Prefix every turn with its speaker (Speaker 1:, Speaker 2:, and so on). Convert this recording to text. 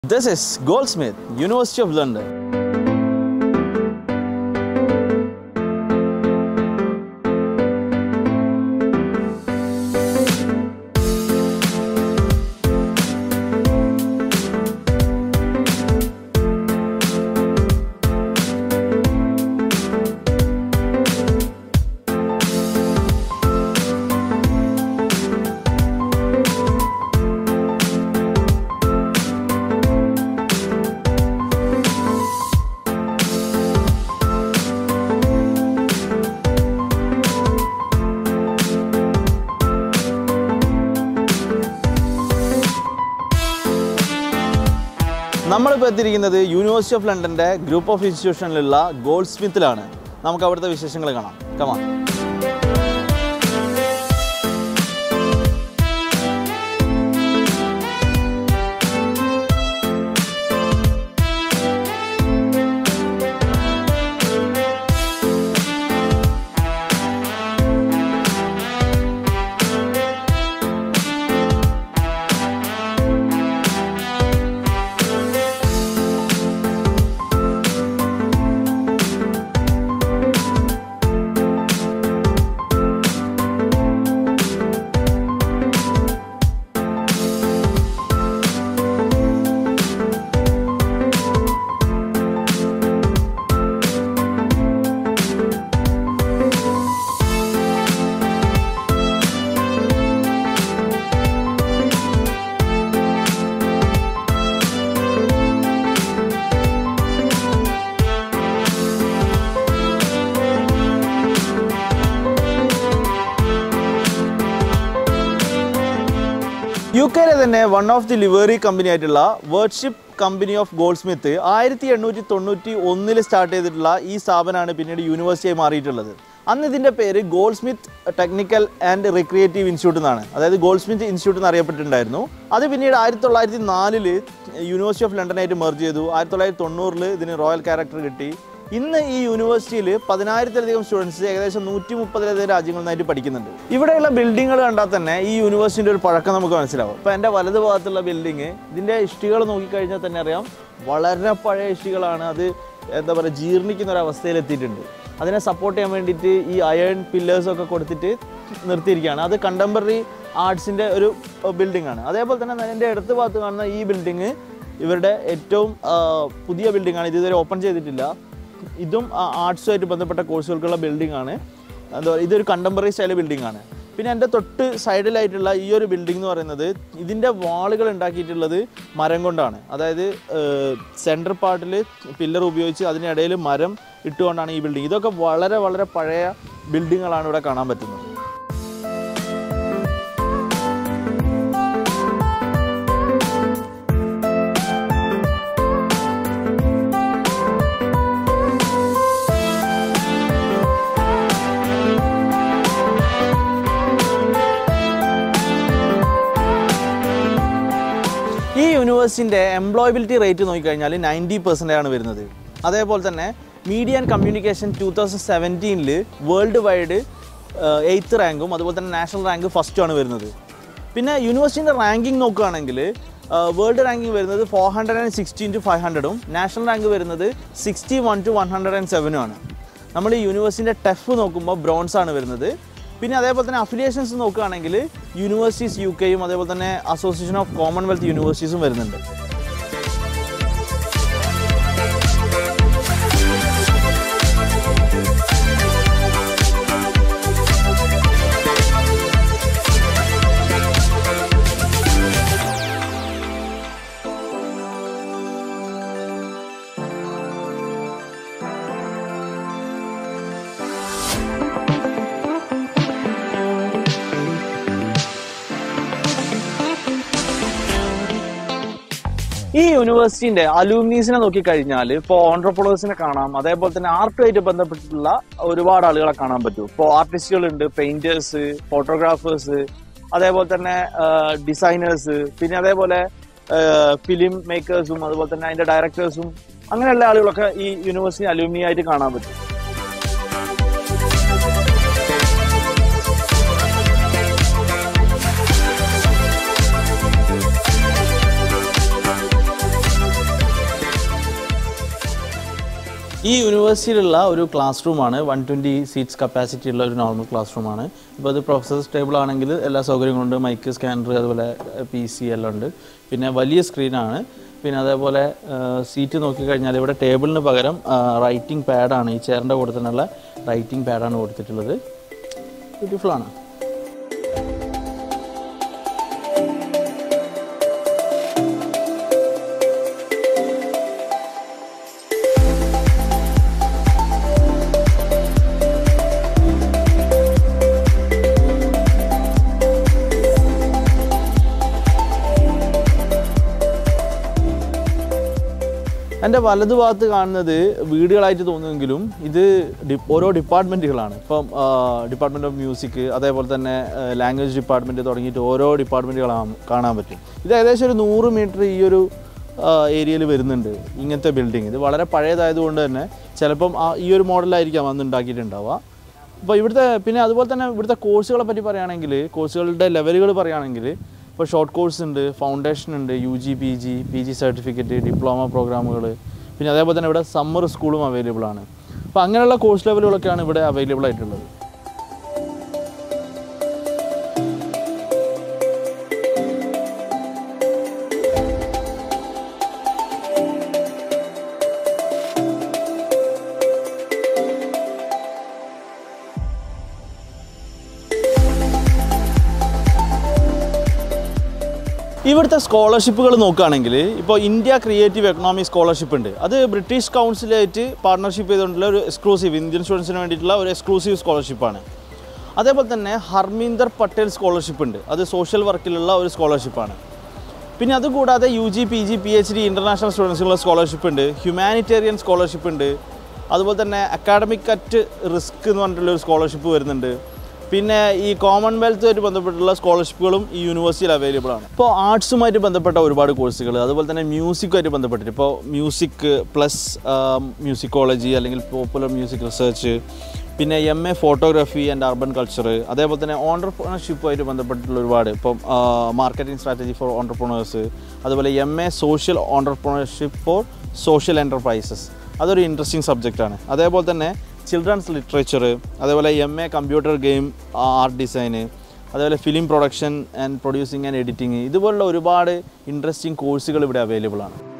Speaker 1: This is Goldsmith, University of London. നമ്മളിപ്പോൾ എത്തിയിരിക്കുന്നത് university of ലണ്ടൻ്റെ ഗ്രൂപ്പ് ഓഫ് ഇൻസ്റ്റിറ്റ്യൂഷനിലുള്ള ഗോൾഡ് സ്മിത്തിലാണ് നമുക്ക് അവിടുത്തെ വിശേഷങ്ങൾ കാണാം കമാ യു കെയിലെ തന്നെ one of the livery company ആയിട്ടുള്ള worship company of goldsmith ആയിരത്തി എണ്ണൂറ്റി തൊണ്ണൂറ്റി ഒന്നിൽ സ്റ്റാർട്ട് ചെയ്തിട്ടുള്ള ഈ സ്ഥാപനമാണ് പിന്നീട് യൂണിവേഴ്സിറ്റിയായി മാറിയിട്ടുള്ളത് അന്ന് ഇതിൻ്റെ പേര് goldsmith technical and recreative institute എന്നാണ് അതായത് ഗോൾഡ് സ്മിത്ത് ഇൻസ്റ്റിറ്റ്യൂട്ട് എന്ന് അറിയപ്പെട്ടിട്ടുണ്ടായിരുന്നു അത് പിന്നീട് ആയിരത്തി തൊള്ളായിരത്തി നാലില് യൂണിവേഴ്സിറ്റി ഓഫ് ലണ്ടനായിട്ട് മെർജ് ചെയ്തു ആയിരത്തി തൊള്ളായിരത്തി തൊണ്ണൂറിൽ ഇതിന് റോയൽ ക്യാരക്ടർ കിട്ടി ഇന്ന് ഈ യൂണിവേഴ്സിറ്റിയിൽ പതിനായിരത്തിലധികം സ്റ്റുഡൻസ് ഏകദേശം നൂറ്റി മുപ്പതിലധികം രാജ്യങ്ങളിൽ നിന്നായിട്ട് പഠിക്കുന്നുണ്ട് ഇവിടെയുള്ള ബിൽഡിങ്ങുകൾ കണ്ടാൽ തന്നെ ഈ യൂണിവേഴ്സിറ്റിൻ്റെ ഒരു പഴക്കം നമുക്ക് മനസ്സിലാവും ഇപ്പോൾ എൻ്റെ വലത് ഭാഗത്തുള്ള ബിൽഡിങ് ഇതിൻ്റെ ഇഷ്ടികൾ നോക്കിക്കഴിഞ്ഞാൽ തന്നെ അറിയാം വളരെ പഴയ ഇഷ്ടികളാണ് അത് എന്താ പറയുക ജീർണിക്കുന്ന ഒരു അവസ്ഥയിൽ എത്തിയിട്ടുണ്ട് അതിനെ സപ്പോർട്ട് ചെയ്യാൻ വേണ്ടിയിട്ട് ഈ അയൺ പില്ലേഴ്സൊക്കെ കൊടുത്തിട്ട് നിർത്തിയിരിക്കുകയാണ് അത് കണ്ടംപററി ആർട്സിൻ്റെ ഒരു ബിൽഡിംഗ് ആണ് അതേപോലെ തന്നെ എൻ്റെ ഇടത്ത് ഭാഗത്ത് കാണുന്ന ഈ ബിൽഡിങ് ഇവരുടെ ഏറ്റവും ആ, പുതിയ ബിൽഡിംഗ് ആണ് ഇത് ഇതുവരെ ഓപ്പൺ ചെയ്തിട്ടില്ല ഇതും ആർട്സുമായിട്ട് ബന്ധപ്പെട്ട കോഴ്സുകൾക്കുള്ള ബിൽഡിംഗ് ആണ് എന്താ പറയുക ഇതൊരു കണ്ടംപററി സ്റ്റൈൽ ബിൽഡിംഗ് ആണ് പിന്നെ എൻ്റെ തൊട്ട് സൈഡിലായിട്ടുള്ള ഈ ഒരു ബിൽഡിംഗ് എന്ന് പറയുന്നത് ഇതിൻ്റെ വാളുകൾ ഉണ്ടാക്കിയിട്ടുള്ളത് മരം കൊണ്ടാണ് അതായത് സെൻട്രൽ പാർട്ടിൽ പില്ലർ ഉപയോഗിച്ച് അതിനിടയിൽ മരം ഇട്ടുകൊണ്ടാണ് ഈ ബിൽഡിംഗ് ഇതൊക്കെ വളരെ വളരെ പഴയ ബിൽഡിങ്ങുകളാണ് ഇവിടെ കാണാൻ പറ്റുന്നത് ഈ യൂണിവേഴ്സിറ്റിൻ്റെ എംപ്ലോയബിലിറ്റി റേറ്റ് നോക്കിക്കഴിഞ്ഞാൽ നയൻറ്റി പെർസെൻ്റ് ആണ് വരുന്നത് അതേപോലെ തന്നെ media and communication two thousand സെവൻറ്റീനിൽ വേൾഡ് വൈഡ് എയ്ത്ത് റാങ്കും അതുപോലെ തന്നെ നാഷണൽ റാങ്ക് ഫസ്റ്റുമാണ് വരുന്നത് പിന്നെ യൂണിവേഴ്സിറ്റിൻ്റെ റാങ്കിങ് നോക്കുകയാണെങ്കിൽ വേൾഡ് റാങ്കിങ് വരുന്നത് four hundred and sixteen to five ഹൺഡ്രഡും നാഷണൽ റാങ്ക് വരുന്നത് sixty one to one hundred and സെവനും ആണ് നമ്മൾ ഈ യൂണിവേഴ്സിറ്റിൻ്റെ ടെഫ് നോക്കുമ്പോൾ ബ്രോൺസ് ആണ് വരുന്നത് പിന്നെ അതേപോലെ തന്നെ അഫിലിയേഷൻസ് നോക്കുകയാണെങ്കിൽ യൂണിവേഴ്സിറ്റീസ് യു കെയും അതേപോലെ തന്നെ അസോസിയേഷൻ ഓഫ് കോമൺവെൽത്ത് യൂണിവേഴ്സിറ്റീസും വരുന്നുണ്ട് ഈ യൂണിവേഴ്സിറ്റിന്റെ അലൂമിനീസിനെ നോക്കിക്കഴിഞ്ഞാൽ ഇപ്പോൾ ഓൺട്രപ്രണേഴ്സിനെ കാണാം അതേപോലെ തന്നെ ആർട്ടുമായിട്ട് ബന്ധപ്പെട്ടിട്ടുള്ള ഒരുപാട് ആളുകളെ കാണാൻ പറ്റും ഇപ്പോൾ ആർട്ടിസ്റ്റുകളുണ്ട് പെയിന്റേഴ്സ് ഫോട്ടോഗ്രാഫേഴ്സ് അതേപോലെ തന്നെ ഡിസൈനേഴ്സ് പിന്നെ അതേപോലെ ഫിലിം മേക്കേഴ്സും അതുപോലെ തന്നെ അതിന്റെ ഡയറക്ടേഴ്സും അങ്ങനെയുള്ള ആളുകളൊക്കെ ഈ യൂണിവേഴ്സിറ്റി അലൂമിനി ആയിട്ട് കാണാൻ പറ്റും ഈ യൂണിവേഴ്സിറ്റിയിലുള്ള ഒരു ക്ലാസ് റൂമാണ് വൺ ട്വൻറ്റി സീറ്റ്സ് കപ്പാസിറ്റി ഉള്ള ഒരു നോർമൽ ക്ലാസ് റൂമാണ് ഇപ്പോൾ അത് പ്രൊഫസർ സ്റ്റേബിൾ ആണെങ്കിൽ എല്ലാ സൗകര്യങ്ങളും ഉണ്ട് മൈക്ക് സ്കാനർ അതുപോലെ പി സി എല്ലാം ഉണ്ട് പിന്നെ വലിയ സ്ക്രീനാണ് പിന്നെ അതേപോലെ സീറ്റ് നോക്കിക്കഴിഞ്ഞാൽ ഇവിടെ ടേബിളിന് പകരം റൈറ്റിംഗ് പാഡാണ് ഈ ചെയറിൻ്റെ കൂടെ തന്നെയുള്ള റൈറ്റിംഗ് പാഡാണ് കൊടുത്തിട്ടുള്ളത് ബ്യൂട്ടിഫുൾ ആണ് എൻ്റെ വലതുഭാഗത്ത് കാണുന്നത് വീടുകളായിട്ട് തോന്നുമെങ്കിലും ഇത് ഡി- ഓരോ ഡിപ്പാർട്ട്മെൻറ്റുകളാണ് ഇപ്പം ഡിപ്പാർട്ട്മെൻറ്റ് ഓഫ് മ്യൂസിക് അതേപോലെ തന്നെ ലാംഗ്വേജ് ഡിപ്പാർട്ട്മെൻറ്റ് തുടങ്ങിയിട്ട് ഓരോ ഡിപ്പാർട്ട്മെൻറ്റുകളാണ് കാണാൻ പറ്റും ഇത് ഏകദേശം ഒരു നൂറ് മീറ്റർ ഈ ഒരു ഏരിയയിൽ വരുന്നുണ്ട് ഇങ്ങനത്തെ ബിൽഡിംഗ് ഇത് വളരെ പഴയതായതുകൊണ്ട് തന്നെ ചിലപ്പം ആ ഈ ഒരു മോഡലായിരിക്കാം അന്ന് ഉണ്ടാക്കിയിട്ടുണ്ടാവുക അപ്പോൾ ഇവിടുത്തെ പിന്നെ അതുപോലെ തന്നെ ഇവിടുത്തെ കോഴ്സുകളെ പറ്റി പറയുകയാണെങ്കിൽ കോഴ്സുകളുടെ ലെവലുകൾ പറയുകയാണെങ്കിൽ ഇപ്പോൾ ഷോർട്ട് കോഴ്സ് ഉണ്ട് ഫൗണ്ടേഷൻ ഉണ്ട് U G P G P G certificate diploma പ്രോഗ്രാമുകൾ പിന്നെ അതേപോലെ തന്നെ ഇവിടെ സമ്മർ സ്കൂളും അവൈലബിൾ ആണ് അപ്പോൾ അങ്ങനെയുള്ള കോഴ്സ് ലെവലുകളൊക്കെയാണ് ഇവിടെ അവൈലബിൾ ആയിട്ടുള്ളത് ഇവിടുത്തെ സ്കോളർഷിപ്പുകൾ നോക്കുകയാണെങ്കിൽ ഇപ്പോൾ ഇന്ത്യ ക്രിയേറ്റീവ് എക്കണോമിക് സ്കോളർഷിപ്പ് ഉണ്ട് അത് ബ്രിട്ടീഷ് കൗൺസിലായിട്ട് പാർട്ണർഷിപ്പ് ചെയ്തുകൊണ്ടുള്ള ഒരു എക്സ്ക്ലൂസീവ് ഇന്ത്യൻ സ്റ്റുഡൻസിന് വേണ്ടിയിട്ടുള്ള ഒരു എക്സ്ക്ലൂസീവ് സ്കോളർഷിപ്പാണ് അതേപോലെ തന്നെ ഹർമീന്ദർ പട്ടേൽ സ്കോളർഷിപ്പ് ഉണ്ട് അത് സോഷ്യൽ വർക്കിലുള്ള ഒരു സ്കോളർഷിപ്പാണ് പിന്നെ അതുകൂടാതെ U G P G P H D international സ്റ്റുഡൻസിനുള്ള സ്കോളർഷിപ്പ് ഉണ്ട് ഹ്യൂമാനിറ്റേറിയൻ സ്കോളർഷിപ്പ് ഉണ്ട് അതുപോലെ തന്നെ അക്കാഡമിക് അറ്റ് റിസ്ക് എന്ന് പറഞ്ഞിട്ടുള്ള ഒരു സ്കോളർഷിപ്പ് വരുന്നുണ്ട് പിന്നെ ഈ കോമൺവെൽത്തുമായിട്ട് ബന്ധപ്പെട്ടുള്ള സ്കോളർഷിപ്പുകളും ഈ യൂണിവേഴ്സിറ്റിയിൽ അവൈലബിൾ ആണ് ഇപ്പോൾ ആർട്സുമായിട്ട് ബന്ധപ്പെട്ട ഒരുപാട് കോഴ്സുകൾ അതുപോലെ തന്നെ മ്യൂസിക്കുമായിട്ട് ബന്ധപ്പെട്ടിട്ട് ഇപ്പോൾ മ്യൂസിക് പ്ലസ് മ്യൂസിക്കോളജി അല്ലെങ്കിൽ പോപ്പുലർ മ്യൂസിക് റിസർച്ച് പിന്നെ M A photography and urban culture അതേപോലെ തന്നെ ഓണ്ടർപ്രണർഷിപ്പുമായിട്ട് ബന്ധപ്പെട്ടിട്ടുള്ള ഒരുപാട് ഇപ്പം മാർക്കറ്റിംഗ് സ്ട്രാറ്റജി ഫോർ ഓണ്ടർപ്രണേഴ്സ് അതുപോലെ M A social entrepreneurship for social enterprises അതൊരു ഇൻട്രസ്റ്റിംഗ് സബ്ജക്റ്റാണ് അതേപോലെ തന്നെ ചിൽഡ്രൻസ് ലിറ്ററേച്ചർ അതേപോലെ M A computer game art design അതേപോലെ film production and producing and editing ഇതുപോലുള്ള ഒരുപാട് ഇൻട്രസ്റ്റിംഗ് കോഴ്സുകൾ ഇവിടെ അവൈലബിൾ ആണ്